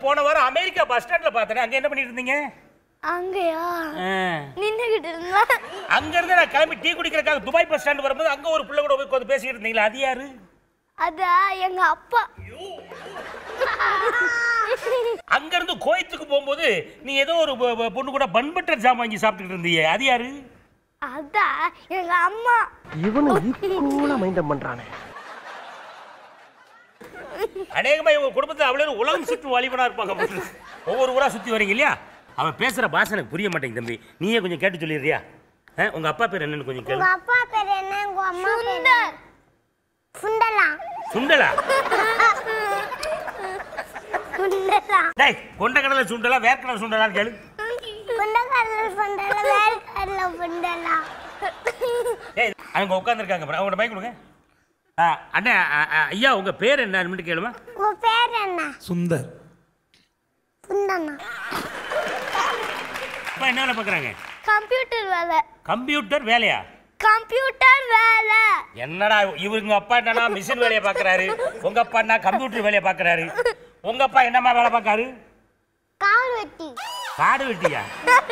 போன வாரம் America bus ஸ்டாண்ட்ல பார்த்தேன் அங்க என்ன பண்ணிட்டு இருந்தீங்க அங்கயா ஆ. நின்னுகிட்டு இருந்தேன் அங்க இருந்து நான் கிளம்பி டீ குடிக்கிறதுக்காக துபாய் பஸ் ஸ்டாண்ட் வரும்போது அங்க ஒரு பிள்ளை கூட போய் உட்கார்ந்து பேசிக்கிட்டு இருந்தீங்களா அது யாரு அதா எங்க அப்பா அங்க இருந்து கோயத்துக்கு போகும்போது நீ ஏதோ ஒரு பொ- பொ- பொண்ணு கூட பன் பட்டர் ஜாம் வாங்கி சாப்பிட்டுட்டு இருந்தீங்க அது யாரு அதா எங்க அம்மா இவனு ஈக்குவலா மைண்டம் பண்றானே அநேகமா இவங்க குடும்பத்துல அவ்வளோ உலகம் சுற்று வாலிபனா இருப்பாங்க போல இருக்கு. ஒவ்வொரு ஊரா சுத்தி வரீங்க இல்லையா அவன் பேசுற பாஷை எனக்கு புரிய மாட்டேங்குது தம்பி நீயே கொஞ்சம் கேட்டு சொல்லிடுறியா ஆ, உங்க அப்பா பேர் என்னன்னு கொஞ்சம் கேளு உங்க அப்பா பேர் என்ன உங்க அம்மா பேர் என்ன? சுந்தர் சுண்டலா சுண்டலா சுண்டலா டேய் கொண்ட கடலை சுண்டலா வேர்க்கடலை சுண்டலான்னு கேளு குண்டக்கடல சுண்டலா வேர்க்கடல சுண்டலா ஏய் அவங்க உட்காந்துருக்காங்க அவங்களோட பைக் கொடுங்க ஆ, அண்ணே ஆ, ஆ, ஐயா உங்க பேர் என்னன்னு கேளுமா உங்க பேர் என்ன சுந்தர் சுண்டனா அப்பா என்ன வேலை பார்க்குறாங்க கம்ப்யூட்டர் வேலை கம்ப்யூட்டர் வேலையா கம்ப்யூட்டர் வேலை என்னடா இவங்க அப்பா என்னன்னா மிஷின் வேலையை பார்க்கறாரு உங்க அப்பா என்ன கம்ப்யூட்டர் வேலையை பார்க்கறாரு உங்க அப்பா என்னம்மா வேலை பார்க்காரு கால் வெட்டி காடு வெட்டியா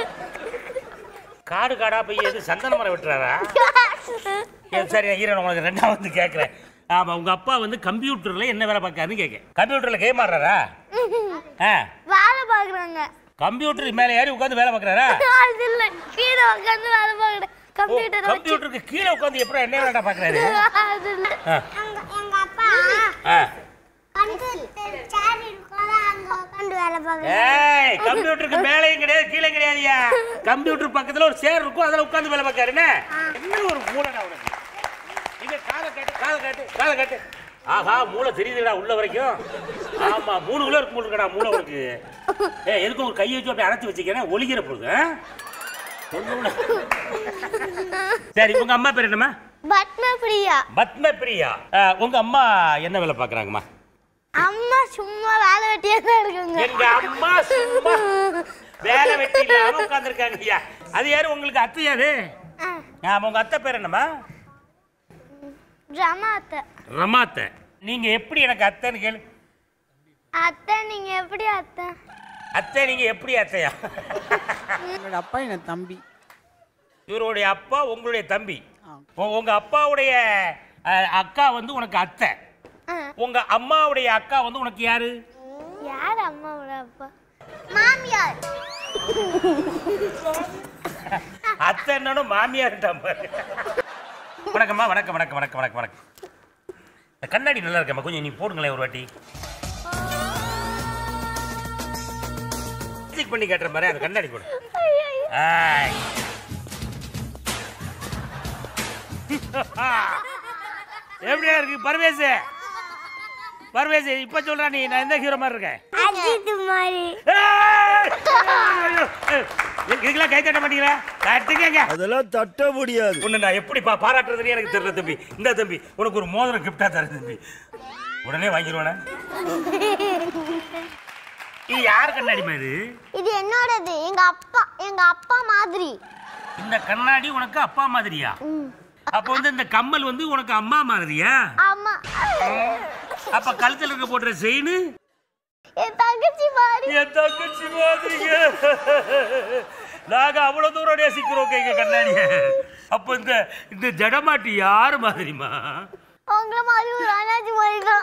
காடு காடா போய் எது சந்தன மரம் வெட்டுறாரா ஏ, சரி ஈரன் உங்களுக்கு ரெண்டாவது கேட்குறேன் ஆமா உங்க அப்பா வந்து கம்ப்யூட்டர்ல என்ன வேலை பார்க்காருன்னு கேட்க கம்ப்யூட்டர்ல கேம் ஆடுறாரா ஆ வேலை பாக்குறாங்க கம்ப்யூட்டர் மேலே ஏறி உட்காந்து வேலை பார்க்கறாரா அது இல்ல கீழே உட்காந்து வேலை பாக்குறேன் கம்ப்யூட்டர் வச்சு கம்ப்யூட்டருக்கு கீழே உட்காந்து எப்படி என்ன வேலை பார்க்கறாரு அது இல்ல ஆ, எங்க எங்க அப்பா ஆ. கம்ப்யூட்டர் சேர் இருக்கும்ல அங்க உட்காந்து வேலை பார்க்குறேன் ஏய் கம்ப்யூட்டருக்கு மேலேயும் கிடையாது கீழே கிடையாதுயா கம்ப்யூட்டர் பக்கத்துல ஒரு சேர் இருக்கும் அதுல உட்கார்ந்து வேலை பார்க்காரு என்ன என்ன ஒரு மூளைடா உனக்கு இங்க காலை காட்டு காலை காட்டு காலை காட்டு ஆஹா மூளை தெரியுதுடா உள்ள வரைக்கும் ஆமா மூணு கிலோ இருக்கு இருக்கடா மூளை உனக்கு ஏ எதுக்கும் ஒரு கையை வச்சு அப்படியே அடைச்சி வச்சுக்கிறேன் ஒளிகிற பொழுது ஆ? ஒண்ணு கூட. சரி உங்க அம்மா பேர் என்னம்மா பத்ம பிரியா பத்ம பிரியா ஆ, உங்க அம்மா என்ன வேலை பார்க்கறாங்கம்மா அம்மா சும்மா வேலை வெட்டியே தான் இருக்குங்க எங்க அம்மா சும்மா வேலை வெட்டி இல்லாம உட்காந்துருக்காங்க ஐயா அது யாரு உங்களுக்கு அத்தை யாரு ஆமா உங்க அத்தை பேர் என்னம்மா ரமா அத்தை ரமா அத்தை நீங்க எப்படி எனக்கு அத்தைன்னு கேளு அத்தை நீங்க எப்படி அத்தை அத்தை நீங்க எப்படி அத்தையா என்னோட அப்பா என் தம்பி இவருடைய அப்பா உங்களுடைய தம்பி உ- உங்க அப்பாவுடைய அஹ், அக்கா வந்து உனக்கு அத்தை ஆ. உங்க அம்மாவுடைய அக்கா வந்து உனக்கு யாரு யார் அம்மாவோட அப்பா மாமியார் அத்தை என்னன்னு மாமியார்ட்டா பாரு வணக்கம்மா வணக்கம் வணக்கம் வணக்கம் வணக்கம் வணக்கம் இந்த கண்ணாடி நல்லா இருக்கம்மா கொஞ்சம் நீ போடுங்களேன் ஒரு வாட்டி கிளிக் பண்ணி கேட்டுற மாதிரி அந்த கண்ணாடி போடு ஆய். எப்படியா இருக்கு பர்வேஸ் பர்வேஸ் இப்ப சொல்றா நீ நான் எந்த ஹீரோ மாதிரி இருக்கேன் அஜித் மாதிரி ஏய்! ஐயோ! ஏய், இதுக்கெல்லாம் கை தட்ட மாட்டீங்களா தட்டுங்க அதெல்லாம் தட்ட முடியாது உன்னை நான் எப்படி பா பாராட்டுறதுன்னு எனக்கு தெரியல தம்பி இந்த தம்பி உனக்கு ஒரு மோதிரம் கிஃப்டா தரேன் தம்பி உடனே வாங்கிடுவானே இது யார் கண்ணாடிமா இது இது என்னோடது எங்க அப்பா எங்க அப்பா மாதிரி இந்த கண்ணாடி உனக்கு அப்பா மாதிரியா அப்ப வந்து இந்த கம்மல் வந்து உனக்கு அம்மா மாதிரியா ஆமா அப்ப கழுத்துல இருக்க போடுற செயின் என் தங்கச்சி மாதிரி என் தங்கச்சி மாதிரிங்க நாங்க அவ்வளவு தூரம் நேசிக்கிறோம் எங்க கண்ணாடிய அப்ப இந்த இந்த ஜடமாட்டி யாரு மாதிரிமா உங்களை மாதிரி ஒரு அண்ணாச்சி மாதிரி தான்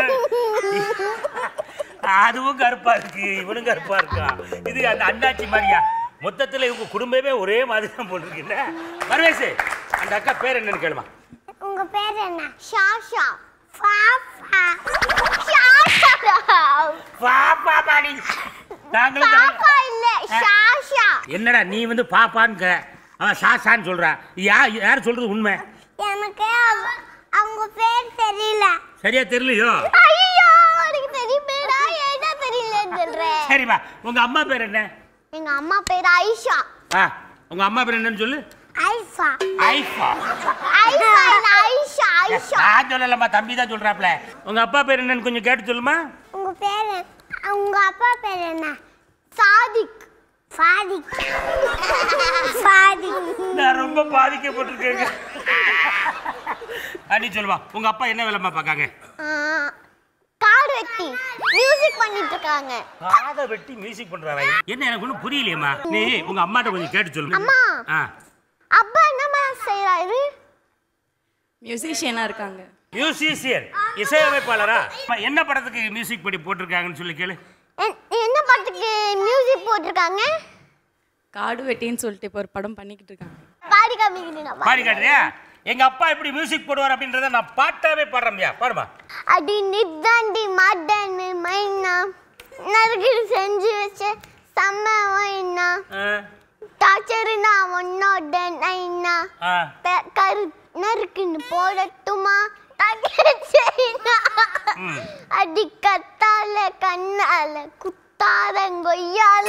அதுவும் கருப்பா இருக்கு இவனும் கருப்பா இருக்கான் இது அந்த அண்ணாச்சி மாதிரியா மொத்தத்துல இவங்க குடும்பமே ஒரே மாதிரி தான் போட்டிருக்குல்ல பரவேசு அந்த அக்கா பேர் என்னன்னு கேளுமா உங்க பேர் என்ன ஷாஷா பாப்பா ஷாஷா பாப்பா பாடி நாங்களும் கல- பாப்பா இல்ல ஷாஷா என்னடா நீ வந்து பாப்பான்னு அவன் சாசான்னு சொல்றா யா யார் சொல்றது உண்மை எனக்கு அவ- அவங்க பேர் தெரியல சரியா தெரியலையோ ஐயோ எனக்கு தெரியுமேடா ஏடா தெரியலன்னு சொல்றேன் சரிப்பா உங்க அம்மா பேர் என்ன எங்க அம்மா பேர் ஐஷா ஆ உங்க அம்மா பேர் என்னன்னு சொல்லு ஐஃபா ஐஃபா ஐஃபா இல்ல ஐஷா ஐஷா நான் சொல்லலம்மா தம்பி தான் சொல்றாப்ல உங்க அப்பா பேர் என்னன்னு கொஞ்சம் கேட்டு சொல்லுமா உங்க பேர் என்ன? உங்க அப்பா பேர் என்ன சாதிக் சாதிக் சாதிக் நான் ரொம்ப பாதிக்கப்பட்டிருக்கேங்க அடி சொல்லுவா உங்க அப்பா என்ன வேலைமா பார்க்காங்க ஆ, காடு வெட்டி வெட்டி மியூசிக் பண்ணிட்டு இருக்காங்க காதை வெட்டி மியூசிக் பண்றாங்க என்ன எனக்கு ஒன்றும் புரியலையேம்மா நீ உங்க அம்மாட்ட கொஞ்சம் கேட்டு சொல்லு அம்மா. ஆ அப்பா என்னம்மா செய்யறாரு மியூசிஷியனாக இருக்காங்க மியூசிஷியன் இசையமைப்பாளரா அம்மா, என்ன படத்துக்கு மியூசிக் படி போட்டிருக்காங்கன்னு சொல்லி கேளு என்- என்ன படத்துக்கு மியூசிக் போட்டிருக்காங்க காடு வெட்டின்னு சொல்லிட்டு இப்போ ஒரு படம் பண்ணிக்கிட்டு இருக்காங்க பாடி காமிக்கிறீங்க பாடி காட்டுறியா எங்க அப்பா எப்படி மியூசிக் போடுவார் அப்படின்றத நான் பாட்டாவே பாடுறேன்யா பாடுமா அடி நித்தாண்டி மாட்டேன்னு மைனா நறுக்கு செஞ்சு வச்ச செம்ம வைனா ஆ, டாச்சருனா உன்னோட நைனா ஆ. பெ- கரு நறுக்குன்னு போடட்டுமா தகச்சைனா அடி கத்தால கண்ணால குத்தாதங்கொய்யால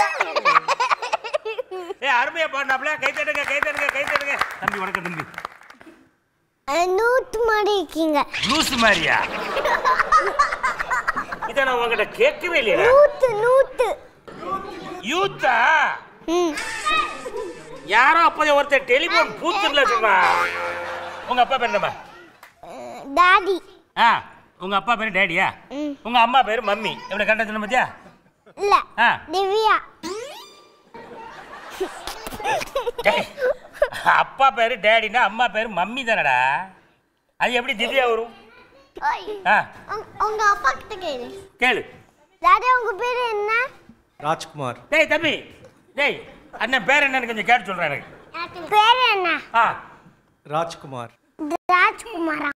ஏ அருமையா பாடினாப்ல கை தட்டுங்க கை தட்டுங்க கை தட்டுங்க தம்பி வணக்கம் தம்பி நூத்து மாடி இருக்கீங்க லூசு மாதிரியா இதை நான் உங்ககிட்ட கேட்கவே இல்லையா நூத்து நூத்து யூத்தா ம் யாரோ அப்போதே ஒருத்தர் டெலிபோன் பூத்துல சொன்னா உங்க அப்பா பேர் என்னம்மா டாடி ஆ உங்க அப்பா பேர் டேடியா ம். உங்க அம்மா பேர் மம்மி எப்படி கரெக்டா சொன்ன பாத்தியா இல்ல ஆ. திவ்யா டேய், அப்பா பேரு டேடினா அம்மா பேரு மம்மி தானடா அது எப்படி திவ்யா வரும் ஓய். ஆ உங்க- உங்க அப்பா கிட்ட கேளு கேளு டாடி உங்க பேரு என்ன ராஜ்குமார் டேய் தம்பி டேய் அண்ணன் பேர் என்னன்னு கொஞ்சம் கேட்டு சொல்றேன் எனக்கு பேரு என்ன ஆ ராஜ்குமார் ராஜ்குமாரா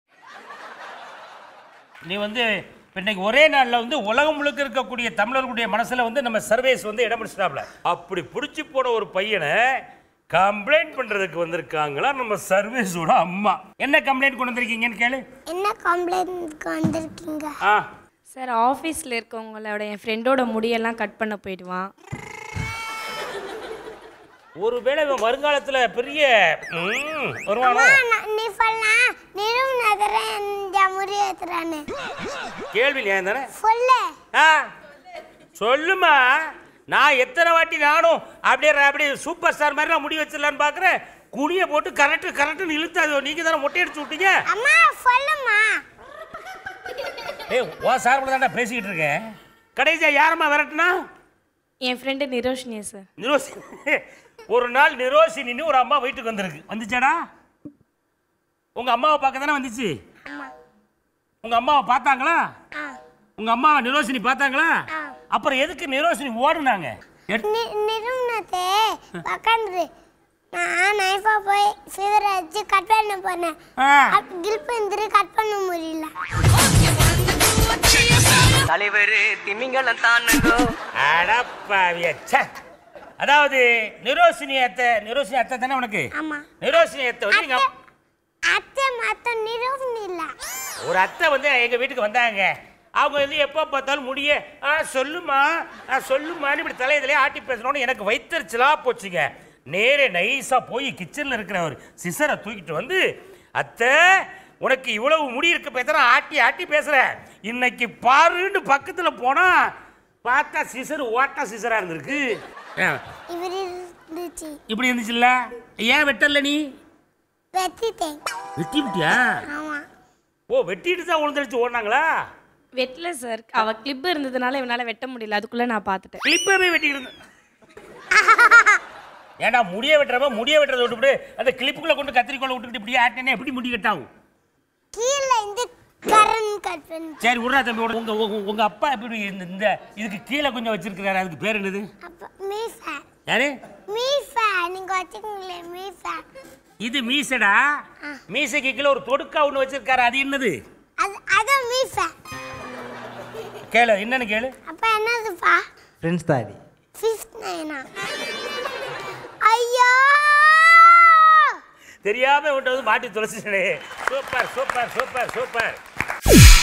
நீ வந்து இப்ப இன்னைக்கு ஒரே நாள்ல வந்து உலகம் முழுக்க இருக்கக்கூடிய தமிழர்களுடைய மனசுல வந்து நம்ம சர்வேஸ் வந்து இடம் பிடிச்சிட்டாப்ல அப்படி பிடிச்சி போன ஒரு பையனை கம்ப்ளைண்ட் பண்றதுக்கு வந்திருக்காங்களா நம்ம சர்வேஸோட அம்மா என்ன கம்ப்ளைண்ட் கொண்டு வந்திருக்கீங்கன்னு கேளு என்ன கம்ப்ளைண்ட்க்கு வந்திருக்கீங்க ஆ சார் ஆஃபீஸில் இருக்கவங்களோட என் ஃப்ரெண்டோட முடியெல்லாம் கட் பண்ண போயிடுவான் ஒருவேளை இவன் வருங்காலத்துல பெரிய ம், வருவானோ நீ சொல்லலாம் நிறுவ நகரன் முறியேத்துறான்னு கேள்வி ஏன் தானே சொல்லு ஆ சொல்லுமா நான் எத்தனை வாட்டி நானும் அப்படியே அப்படியே சூப்பர் ஸ்டார் மாதிரி நான் முடி வச்சிடலான்னு பார்க்குறேன் குனியை போட்டு கரெக்டு கரெக்டுன்னு இழுத்து அது நீங்கள் தானே மொட்டை அடிச்சு விட்டீங்க அம்மா சொல்லுமா ஏய் ஓ சார் கூட தானே பேசிக்கிட்டு இருக்கேன் கடைசியா யாரம்மா விரட்டுனா என் ஃப்ரெண்டு நிரோஷினியா சார் நிரோஷினி ஒரு நாள் நிரோஷினின்னு ஒரு அம்மா வீட்டுக்கு வந்திருக்கு வந்துச்சாடா உங்க அம்மாவை பார்க்க தானே வந்துச்சு உங்க அம்மாவை பார்த்தாங்களா ஆ. உங்க அம்மாவை நிரோஷினி பார்த்தாங்களா அப்புறம் எதுக்கு நிரோஷினி ஓடுனாங்க எட்- நி- நிறுவனத்தை உக்காந்துரு நான் நைஃபா போய் ஃபீவர் வச்சு கட் பண்ண போனேன் ஆ, கிரிப் வந்துரு கட் பண்ண முடியல தலைவர் திமிங்கலம் தானுங்கோ அடப்பாவிய, ச்சே. அதாவது நிரோஷினி அத்தை நிரோஷினி அத்தை தானே உனக்கு ஆமா நிரோஷினி அத்தை வந்து எங்க அப்- அத்தை மத்த நிறுவனம் இல்ல ஒரு அத்தை வந்து எங்க வீட்டுக்கு வந்தாங்க அவங்க வந்து எப்போ பார்த்தாலும் முடிய ஆ சொல்லுமா ஆ சொல்லுமான்னு இப்படி தலையதிலே ஆட்டி பேசணும்னு எனக்கு வைத்தறிச்சலா போச்சுங்க நேரே நைஸா போய் கிச்சன்ல இருக்கிற ஒரு சிசரை தூக்கிட்டு வந்து அத்தை உனக்கு இவ்வளவு முடி இருக்க பேசுற ஆட்டி ஆட்டி பேசுற இன்னைக்கு பாருன்னு பக்கத்துல போனா பார்த்தா சிசர் ஓட்டா சிசரா இருந்திருக்கு ஆ, இவர் இருந்துச்சு இப்படி இருந்துச்சுல்ல ஏன் வெட்டல நீ வெத்திட்டேன் வெட்டி விட்டியா ஆமா ஓ வெட்டிட்டு தான் உழுந்தடிச்சு ஓடினாங்களா வெட்டல சார் அவ கிளிப் இருந்ததுனால இவனால வெட்ட முடியல அதுக்குள்ள நான் பார்த்துட்டேன் கிளிப்பவே வெட்டிட்டு இருந்தேன் ஏன்டா முடிய வெட்டுறப்ப முடிய வெட்டுறதை விட்டுவிட்டு அந்த கிளிப்புக்குள்ள கொண்டு கத்திரிக்கோலை விட்டுக்கிட்டு இப்படியே ஆட்டினே எப்படி முடி கட்டாகும் கீழே இருந்து கரண் கட் பண்ணி சரி விட்றா தம்பி விடு. உங்க உங்க- உங்க அப்பா எப்படி இந்த இந்த இதுக்கு கீழே கொஞ்சம் வச்சிருக்கிறாரு அதுக்கு பேர் என்னது அப்ப மீஃபா யாரு மீஃபா நீங்க வச்சுக்கோங்களே மீஃபா இது மீசடா மீசைக்கு கீழே ஒரு தொடுக்கா ஒன்று வச்சிருக்காரு அது என்னது அது அதான் மீஃபா கேளு என்னன்னு கேளு அப்ப என்னதுப்பா ஃப்ரெண்ட்ஸ் தாடி ஃபிஃப்த் நைனா ஐயா தெரியாம உன்ட்ட வந்து மாட்டி தொலைச்சிட்டே சூப்பர் சூப்பர் சூப்பர் சூப்பர்